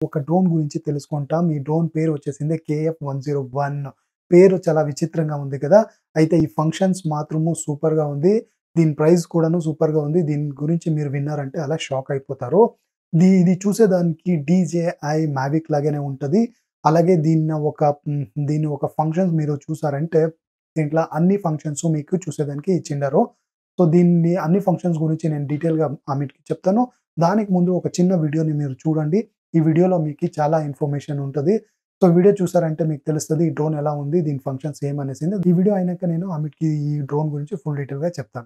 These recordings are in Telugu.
ఒక డ్రోన్ గురించి తెలుసుకుంటాం. ఈ డ్రోన్ పేరు వచ్చేసింది కేఎఫ్ 101 పేరు చాలా విచిత్రంగా ఉంది కదా! అయితే ఈ ఫంక్షన్స్ మాత్రము సూపర్‌గా ఉంది. దీని ప్రైస్ కూడాను సూపర్‌గా ఉంది. దీని గురించి మీరు విన్నారంటే అలా షాక్ అయిపోతారు. ది ఇది చూసేదానికి డీజేఐ మావిక్ లాగానే ఉంటది. అలాగే దీన్ని ఒక హ్మ్, దీన్ని ఒక ఫంక్షన్స్ మీరు చూసారంటే దీంట్లో అన్ని ఫంక్షన్స్ మీకు చూసేదానికి ఇచ్చిండారు. సో, దీన్ని అన్ని ఫంక్షన్స్ గురించి నేను డీటెయిల్‌గా ఆమెకి చెప్తాను. దానికి ముందు ఒక చిన్న వీడియోని మీరు చూడండి. ఈ వీడియోలో మీకి చాలా ఇన్ఫర్మేషన్ ఉంటది. సో, వీడియో చూసారంటే మీకు తెలుస్తది. ఈ డ్రోన్ ఎలా ఉంది? దీని ఫంక్షన్స్ ఏమనేసింది. ఈ వీడియో అయినాక నేను ఆమెకి ఈ డ్రోన్ గురించి ఫుల్ డీటెయిల్‌గా చెప్తాను.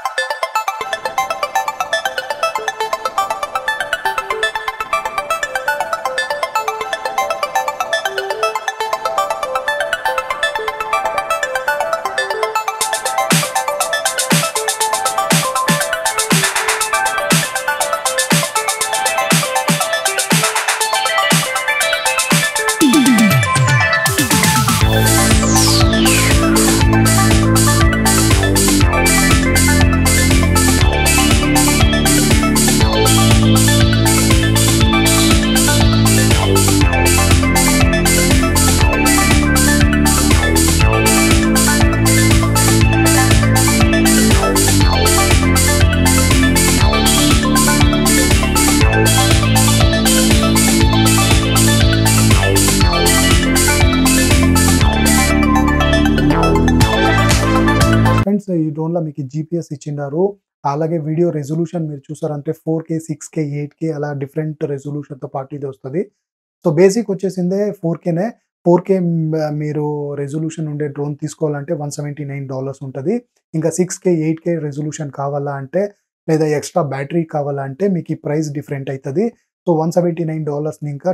ఫ్రెండ్స్ ఈ డ్రోన్‌లో మీకు జీపీఎస్ ఇచ్చిండారు. అలాగే వీడియో రిజల్యూషన్ మీరు చూసారంటే 4కే, 6కే, 8కే అలా డిఫరెంట్ రిజల్యూషన్‌తో పాటు ఇది వస్తది. So, basic వచ్చేసిందే 4కేనే. 4కే మ్ మీరు రిజల్యూషన్ ఉండే డ్రోన్ తీసుకోవాలంటే $179 ఉంటది. ఇంకా 6కే, 8కే రిజల్యూషన్ కావాలా అంటే లేదా ఎక్స్‌ట్రా బ్యాటరీ కావాలా అంటే మీకు ఈ ప్రైస్ డిఫరెంట్ అయితది. సో, $179ని ఇంకా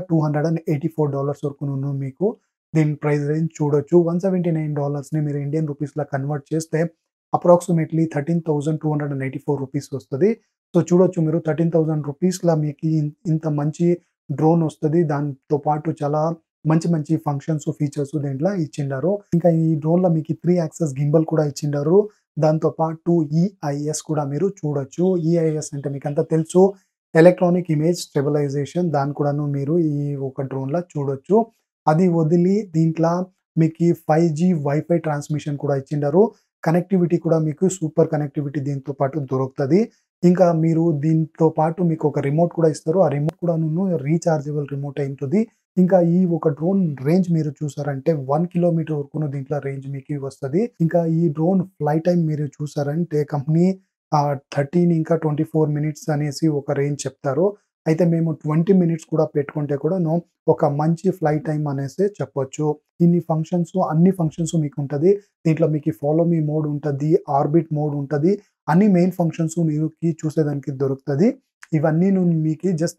$284 వరకును మీకు దీని ప్రైస్ రేంజ్ చూడొచ్చు. $179ని మీరు ఇండియన్ రూపీస్‌లో కన్వర్ట్ చేస్తే అప్రాక్సిమేట్‌లీ రూ. 13,284 వస్తది. సో, చూడొచ్చు మీరు రూ. 13,000 మీకు ఇన్ ఇంత మంచి డ్రోన్ వస్తది. దాంతో పాటు చాలా మంచి మంచి ఫంక్షన్స్, ఫీచర్స్ దీంట్లో ఇచ్చిండారు. ఇంకా ఈ డ్రోన్‌లో మీకు 3 యాక్సెస్ గింబల్ కూడా ఇచ్చిండారు. దాంతో పాటు ఈఐఎస్ కూడా మీరు చూడొచ్చు. ఈఐఎస్ అంటే మీకంతా తెలుసు. ఎలక్ట్రానిక్ ఇమేజ్ స్టెబిలైజేషన్ దాన్ని కూడాను మీరు ఈ ఒక డ్రోన్‌లో చూడొచ్చు. అది వదిలి దీంట్లో మీకి 5జీ వైఫై ట్రాన్స్మిషన్ కూడా ఇచ్చిండారు. కనెక్టివిటీ కూడా మీకు సూపర్ కనెక్టివిటీ దీంతో పాటు దొరుకుతది. ఇంకా మీరు దీంతో పాటు మీకు ఒక రిమోట్ కూడా ఇస్తారు. ఆ రిమోట్ కూడాను రీచార్జబుల్ రిమోట్ అయుంటది. ఇంకా ఈ ఒక డ్రోన్ రేంజ్ మీరు చూసారంటే 1 కిలోమీటర్ వరకును దీంట్లో రేంజ్ మీకు వస్తది. ఇంకా ఈ డ్రోన్ ఫ్లై టైమ్ మీరు చూసారంటే కంపెనీ ఆహ్, 13 ఇంకా 24 మినిట్స్ అనేసి ఒక రేంజ్ చెప్తారు. అయితే మేము 20 మినిట్స్ కూడా పెట్టుకుంటే కూడాను ఒక మంచి ఫ్లై టైమ్ అనేసి చెప్పొచ్చు. ఇన్ని ఫంక్షన్స్ అన్ని ఫంక్షన్స్ మీకుంటది. దీంట్లో మీకు ఫాలో మీ మోడ్ ఉంటది. ఆర్బిట్ మోడ్ ఉంటది. అన్ని మెయిన్ ఫంక్షన్స్ మీరుకి చూసేదానికి దొరుకుతది. ఇవన్నీను మీకి జస్ట్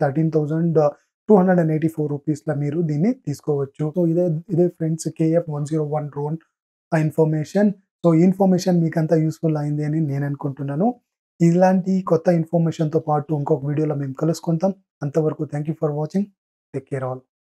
రూ. 13,284లో మీరు దీన్ని తీసుకోవచ్చు. సో, ఇదే ఇదే ఫ్రెండ్స్ కేఎఫ్ 101 డ్రోన్ ఆ ఇన్ఫర్మేషన్. సో, ఈ ఇన్ఫర్మేషన్ మీకంతా యూజ్‌ఫుల్ అయింది అని నేను అనుకుంటున్నాను. ఇలాంటి కొత్త ఇన్ఫర్మేషన్‌తో పాటు ఇంకొక వీడియోలో మేము కలుసుకుంటాం. అంతవరకు thank you for watching. Take care all.